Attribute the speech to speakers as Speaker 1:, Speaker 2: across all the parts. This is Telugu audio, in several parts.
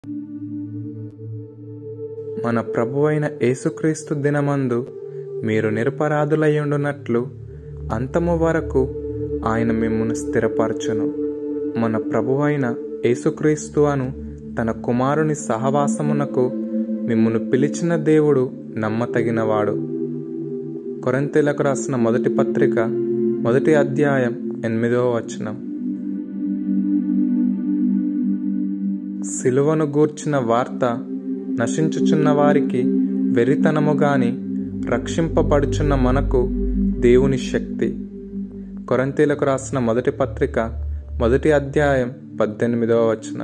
Speaker 1: మన ప్రభువైన యేసుక్రీస్తు దినమందు మీరు నిరపరాధులయ్యుండునట్లు అంతము వరకు ఆయన మిమ్మును స్థిరపరచును మన ప్రభువైన యేసుక్రీస్తు అను తన కుమారుని సహవాసమునకు మిమ్మును పిలిచిన దేవుడు నమ్మతగినవాడు కొరంతీలకు రాసిన మొదటి పత్రిక మొదటి అధ్యాయం ఎనిమిదవ వచనం సిలువను గూర్చిన వార్త నశించుచున్న వారికి వెరితనము గాని రక్షింపబడుచున్న మనకు దేవుని శక్తి కొరంతీలకు రాసిన మొదటి పత్రిక మొదటి అధ్యాయం పద్దెనిమిదవ వచనం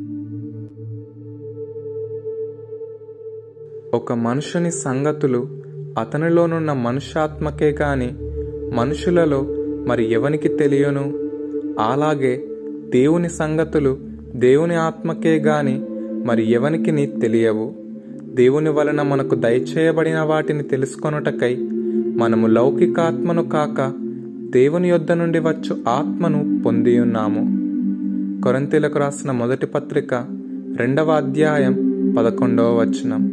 Speaker 1: ఒక మనుషుని సంగతులు అతనిలోనున్న మనుష్యాత్మకే గాని మనుషులలో మరి ఎవనికి తెలియను అలాగే దేవుని సంగతులు దేవుని ఆత్మకే గాని మరి ఎవనికి తెలియవు దేవుని వలన మనకు దయచేయబడిన వాటిని తెలుసుకొనుటకై మనము లౌకికాత్మను కాక దేవుని యొద్ద నుండి వచ్చు ఆత్మను పొంది ఉన్నాము కొరంతీలకు రాసిన మొదటి పత్రిక రెండవ అధ్యాయం పదకొండవ వచనం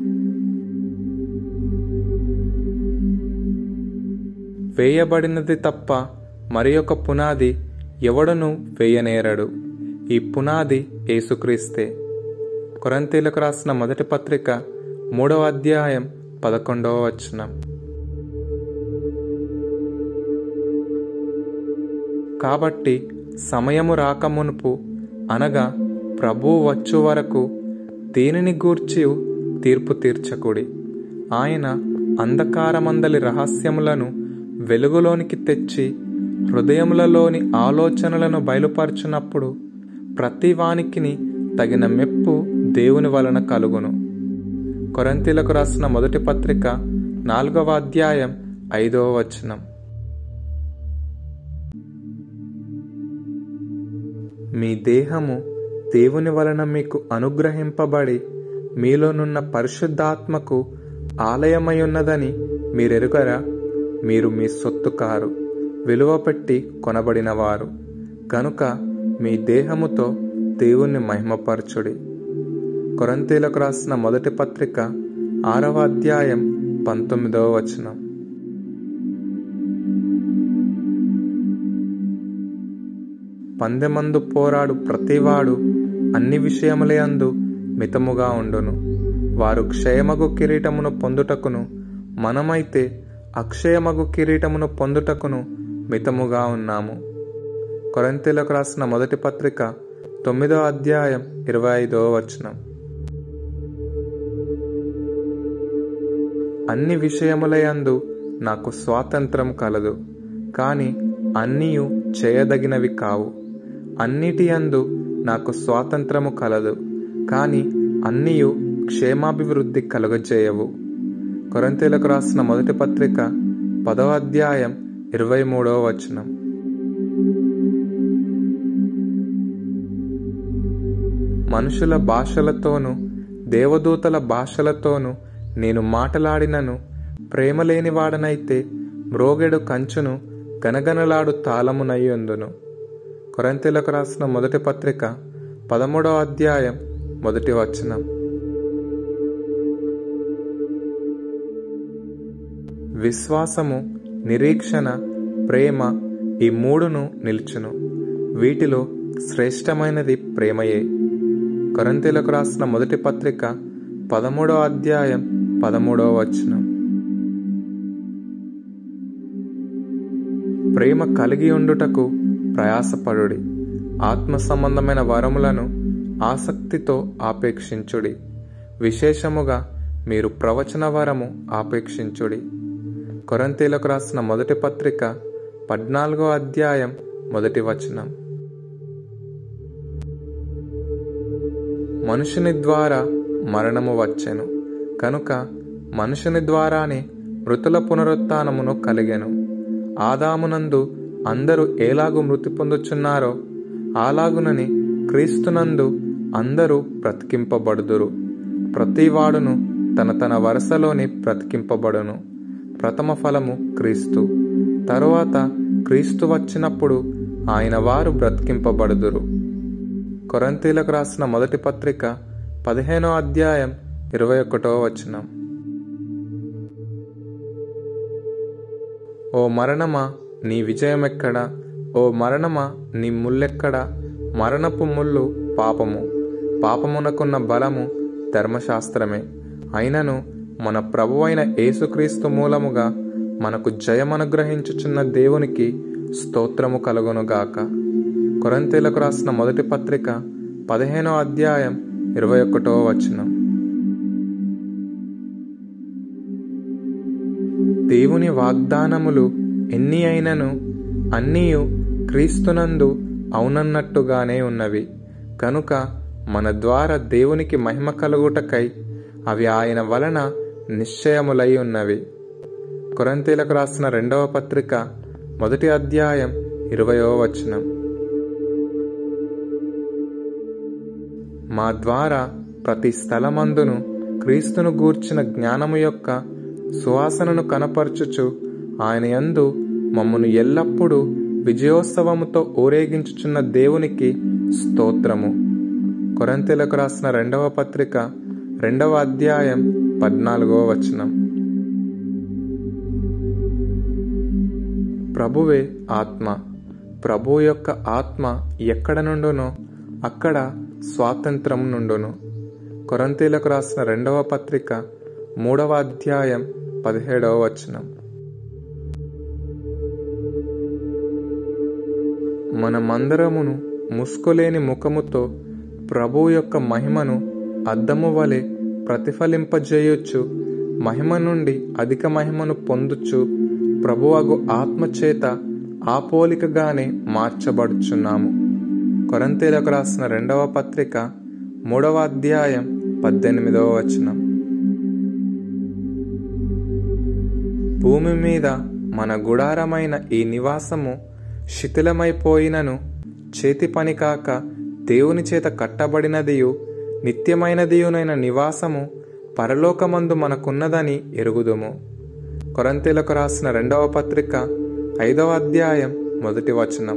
Speaker 1: వేయబడినది తప్ప మరి ఒక పునాది ఎవడును వేయనేరడు ఈ పునాది యేసుక్రీస్తే కొరంతీలకు రాసిన మొదటి పత్రిక మూడవ అధ్యాయం పదకొండవ వచనం కాబట్టి సమయము రాకమునుపు అనగా ప్రభువు వచ్చు వరకు దేనిని గూర్చి తీర్పు తీర్చకుడి ఆయన అంధకారమందలి రహస్యములను వెలుగులోనికి తెచ్చి హృదయములలోని ఆలోచనలను బయలుపరచునప్పుడు ప్రతి వానికిని తగిన మెప్పు దేవుని వలన కలుగును కొరంతీలకు రాసిన మొదటి పత్రిక నాలుగవ అధ్యాయం ఐదవ వచనం మీ దేహము దేవుని వలన మీకు అనుగ్రహింపబడి మీలోనున్న పరిశుద్ధాత్మకు ఆలయమయున్నదని మీరెరుగరా మీరు మీ సొత్తు కారు విలువ పెట్టి కొనబడినవారు కనుక మీ దేహముతో దేవుణ్ణి మహిమపరచుడి కొరంతీలకు రాసిన మొదటి పత్రిక ఆరవ అధ్యాయం పంతొమ్మిదవ వచనం పందెమందు పోరాడు ప్రతివాడు అన్ని విషయములందు మితముగా ఉండును వారు క్షయమగు కిరీటమును పొందుటకును మనమైతే అక్షయమగు కిరీటమును పొందుటకును మితముగా ఉన్నాము కొరంతీలకు రాసిన మొదటి పత్రిక తొమ్మిదో అధ్యాయం ఇరవై ఐదవ వచనం అన్ని విషయములయందు నాకు స్వాతంత్రం కలదు కాని అన్నీయు చేయదగినవి కావు అన్నిటి యందు నాకు స్వాతంత్రము కలదు కాని అన్నీయు క్షేమాభివృద్ధి కలుగజేయవు కొరంతీలకు రాసిన మొదటి పత్రిక పదవ అధ్యాయం ఇరవై మూడవ వచనం మనుషుల భాషలతోనూ దేవదూతల భాషలతోనూ నేను మాటలాడినను ప్రేమ లేనివాడనైతే మ్రోగెడు కంచును గనగనలాడు తాళమునయ్యుందును కొరంతీలకు రాసిన మొదటి పత్రిక పదమూడవ అధ్యాయం మొదటి వచనం విశ్వాసము నిరీక్షణ ప్రేమ ఈ మూడును నిల్చును వీటిలో శ్రేష్టమైనది ప్రేమయే కొరంతీలకు రాసిన మొదటి పత్రిక పదమూడవ అధ్యాయం పదమూడవ వచనం ప్రేమ కలిగి ఉండుటకు ప్రయాసపడుడి ఆత్మ సంబంధమైన వరములను ఆసక్తితో ఆపేక్షించుడి విశేషముగా మీరు ప్రవచన వరము ఆపేక్షించుడి కొరంతీలకు రాసిన మొదటి పత్రిక పద్నాలుగో అధ్యాయం మొదటి వచనం మనుషుని ద్వారా మరణము వచ్చెను కనుక మనుషుని ద్వారానే మృతుల పునరుత్నమును కలిగెను ఆదామునందు అందరూ ఎలాగు మృతి పొందుచున్నారో అలాగునని క్రీస్తునందు అందరూ బ్రతికింపబడుదురు ప్రతివాడును తన తన వరుసలోని బ్రతికింపబడును ప్రథమ ఫలము క్రీస్తు తరువాత క్రీస్తు వచ్చినప్పుడు ఆయన వారు బ్రతికింపబడుదురు కొరంతీలకు రాసిన మొదటి పత్రిక పదిహేనో అధ్యాయం ఇరవై ఒకటో వచనం ఓ మరణమా నీ విజయమెక్కడా ఓ మరణమా నీ ముల్లెక్కడా మరణపు ముళ్ళు పాపము పాపమునకున్న బలము ధర్మశాస్త్రమే అయినను మన ప్రభువైన యేసుక్రీస్తు మూలముగా మనకు జయమనుగ్రహించుచున్న దేవునికి స్తోత్రము కలుగునుగాక కొరంతీలకు రాసిన మొదటి పత్రిక పదిహేనో అధ్యాయం ఇరవై ఒకటో వచనం దేవుని వాగ్దానములు ఎన్ని అయినను అన్నీయు క్రీస్తునందు అవునన్నట్టుగానే ఉన్నవి కనుక మన ద్వారా దేవునికి మహిమ కలుగుటకై అవి ఆయన వలన నిశ్చయములై ఉన్నవి కొరంతీలకు రాసిన రెండవ పత్రిక మొదటి అధ్యాయం ఇరవయో వచనం మా ద్వారా ప్రతి స్థలమందును క్రీస్తును గూర్చిన జ్ఞానము యొక్క సువాసనను కనపరచుచు ఆయన యందు మమ్మను ఎల్లప్పుడూ విజయోత్సవముతో ఊరేగించుచున్న దేవునికి స్తోత్రము కొరంతెలకు రాసిన రెండవ పత్రిక రెండవ అధ్యాయం పద్నాలుగవ వచనం ప్రభువే ఆత్మ ప్రభు యొక్క ఆత్మ ఎక్కడ నుండునో అక్కడ స్వాతంత్రం నుండును కొరంతీలకు రాసిన రెండవ పత్రిక మూడవ అధ్యాయం పదిహేడవ వచనం మనమందరమును ముసుకులేని ముఖముతో ప్రభు యొక్క మహిమను అద్దము వలె ప్రతిఫలింపజేయొచ్చు మహిమ నుండి అధిక మహిమను పొందుచు ప్రభువగు ఆత్మచేత ఆ పోలికగానే మార్చబడుచున్నాము కొరంతీలకు రాసిన రెండవ పత్రిక మూడవ అధ్యాయం పద్దెనిమిదవ వచనం భూమి మీద మన గుడారమైన ఈ నివాసము శిథిలమైపోయినను చేతి పని కాక దేవుని చేత కట్టబడినదియు నిత్యమైనదియునైన నివాసము పరలోకమందు మనకున్నదని ఎరుగుదుము కొరంతీలకు రాసిన రెండవ పత్రిక ఐదవ అధ్యాయం మొదటి వచనం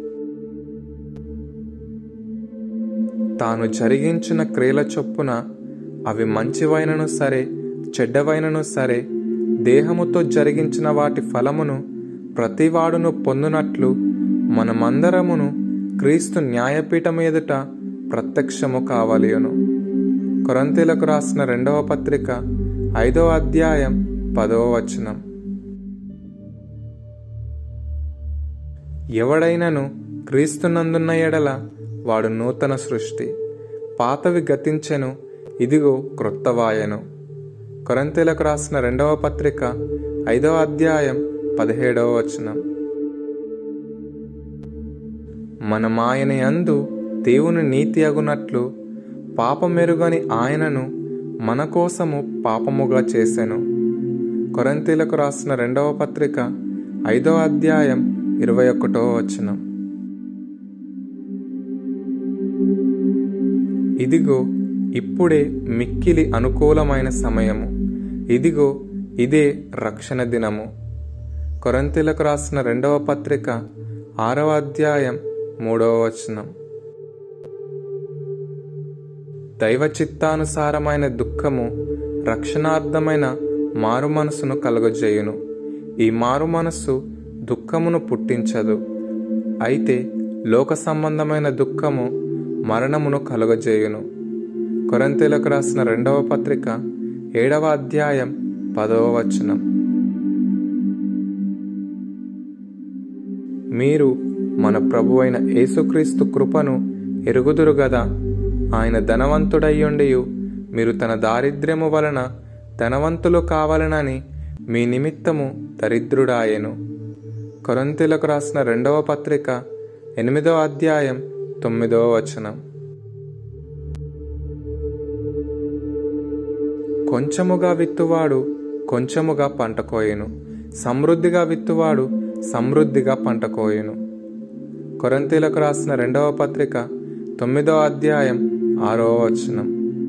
Speaker 1: తాను జరిగించిన క్రియల చొప్పున అవి మంచివైనను సరే చెడ్డవైనను సరే దేహముతో జరిగించిన వాటి ఫలమును ప్రతివాడును పొందునట్లు మనమందరమును క్రీస్తు న్యాయపీఠం ఎదుట ప్రత్యక్షము కావలియును కొరంతీలకు రాసిన రెండవ పత్రిక ఐదవ అధ్యాయం పదవ వచనం ఎవడైనను క్రీస్తునందున్న ఎడల వాడు నూతన సృష్టి పాతవి గతించెను ఇదిగో క్రొత్తవాయను కొరంతీలకు రాసిన రెండవ పత్రిక ఐదవ అధ్యాయం పదిహేడవ వచనం మనమాయన యందు దేవుని నీతి అగునట్లు పాపమెరుగని ఆయనను మన కోసము పాపముగా చేసెను కొరంతీలకు రాసిన రెండవ పత్రిక ఐదవ అధ్యాయం ఇరవై ఒకటో వచనం ఇదిగో ఇప్పుడే మిక్కిలి అనుకూలమైన సమయము ఇదిగో ఇదే రక్షణ దినము కొరంతీలకు రాసిన రెండవ పత్రిక ఆరవ అధ్యాయం మూడవ వచనం దైవ చిత్తానుసారమైన దుఃఖము రక్షణార్థమైన మారు మనసును కలుగజేయును ఈ మారు మనస్సు దుఃఖమును పుట్టించదు అయితే లోక సంబంధమైన దుఃఖము మరణమును కలుగజేయును కొరంతీలకు రాసిన రెండవ పత్రిక ఏడవ అధ్యాయం పదవ వచనం మీరు మన ప్రభువైన యేసుక్రీస్తు కృపను ఎరుగుదురు గదా ఆయన ధనవంతుడయ్యుండియు మీరు తన దారిద్ర్యము వలన ధనవంతులు కావాలనని మీ నిమిత్తము దరిద్రుడాయెను కొరంతీలకు రాసిన రెండవ పత్రిక ఎనిమిదవ అధ్యాయం తొమ్మిదవ వచనం కొంచెముగా విత్తువాడు కొంచెముగా పంట కోయెను సమృద్ధిగా విత్తువాడు సమృద్ధిగా పంట కోయెను కొరంతీలకు రాసిన రెండవ పత్రిక తొమ్మిదవ అధ్యాయం ఆరవ వచనం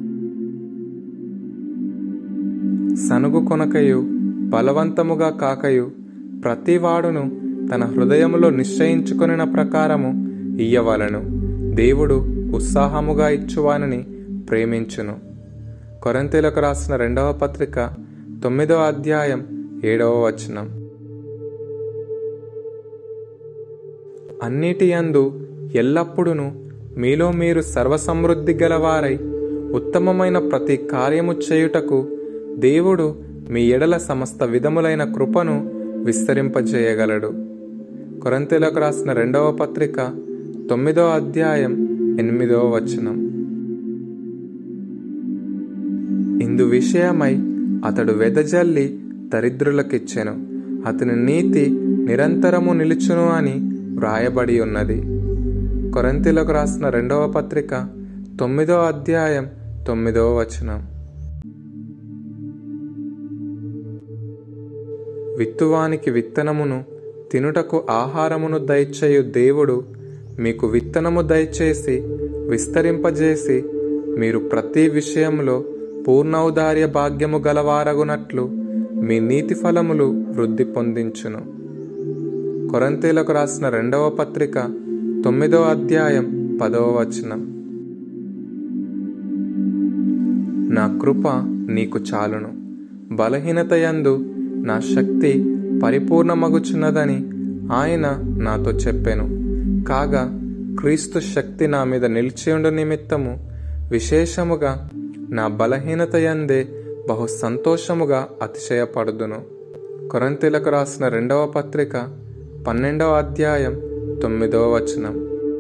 Speaker 1: సనుగు కొనకయు బలవంతముగా కాకయు ప్రతివాడును తన హృదయములో నిశ్చయించుకొనిన ప్రకారము ఇయ్యవలను దేవుడు ఉత్సాహముగా ఇచ్చువానని ప్రేమించును కొరంతీలకు రాసిన రెండవ పత్రిక తొమ్మిదవ అధ్యాయం ఏడవ వచనం అన్నిటి యందు ఎల్లప్పుడూ మీలో మీరు సర్వసమృద్ధి గలవారై ఉత్తమమైన ప్రతి కార్యము చేయుటకు దేవుడు మీ ఎడల సమస్త విధములైన కృపను విస్తరింపజేయగలడు కొరంతీలకు రాసిన రెండవ పత్రిక తొమ్మిదవ అధ్యాయం ఎనిమిదవ వచనం ఇందు విషయమై అతడు వెదజల్లి దరిద్రులకిచ్చెను అతని నీతి నిరంతరము నిలుచును అని వ్రాయబడి ఉన్నది కొరంతిలకు రాసిన రెండవ పత్రిక తొమ్మిదవ అధ్యాయం తొమ్మిదవ వచనం విత్తువానికి విత్తనమును తినుటకు ఆహారమును దయచేయు దేవుడు మీకు విత్తనము దయచేసి విస్తరింపజేసి మీరు ప్రతి విషయంలో పూర్ణౌదార్య భాగ్యము గలవారగునట్లు మీ నీతి ఫలములు వృద్ధి పొందించును కొరంతీలకు రాసిన రెండవ పత్రిక తొమ్మిదవ అధ్యాయం పదవ వచనం నా కృప నీకు చాలును బలహీనత యందు నా శక్తి పరిపూర్ణమగుచున్నదని ఆయన నాతో చెప్పెను కాగా క్రీస్తు శక్తి నా మీద నిలిచియుండు నిమిత్తము విశేషముగా నా బలహీనత యందే బహు సంతోషముగా అతిశయపడుదును కొరంతీలకు రాసిన రెండవ పత్రిక పన్నెండవ అధ్యాయం తొమ్మిదవ వచనం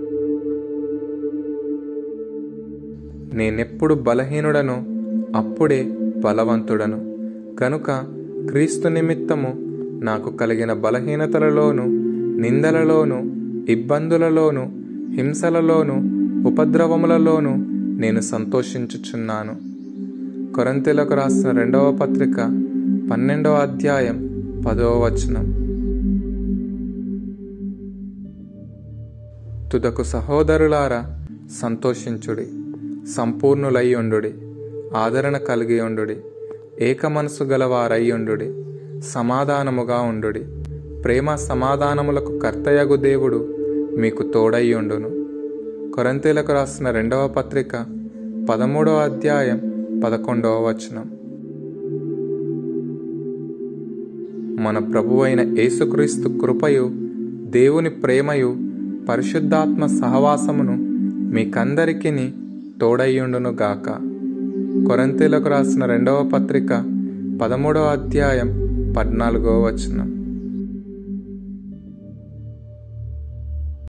Speaker 1: నేనెప్పుడు బలహీనుడను అప్పుడే బలవంతుడను కనుక క్రీస్తు నిమిత్తము నాకు కలిగిన బలహీనతలలోను నిందలలోను ఇబ్బందులలోను హింసలలోను ఉపద్రవములలోను నేను సంతోషించుచున్నాను కొరంతీలకు రాసిన రెండవ పత్రిక పన్నెండవ అధ్యాయం పదవ వచనం తుదకు సహోదరులారా సంతోషించుడి సంపూర్ణులయ్యుండుడి ఆదరణ కలిగి ఉండుడి ఏక మనసు గలవారయ్యుండుడి సమాధానముగా ఉండుడి ప్రేమ సమాధానములకు కర్తయగు దేవుడు మీకు తోడయ్యుండును కొరంతీలకు రాసిన రెండవ పత్రిక పదమూడవ అధ్యాయం పదకొండవ వచనం మన ప్రభువైన యేసుక్రీస్తు కృపయు దేవుని ప్రేమయు పరిశుద్ధాత్మ సహవాసమును మీకందరికిని తోడయ్యుండును గాక కొరంతీలకు రాసిన రెండవ పత్రిక పదమూడవ అధ్యాయం పద్నాలుగవ వచనం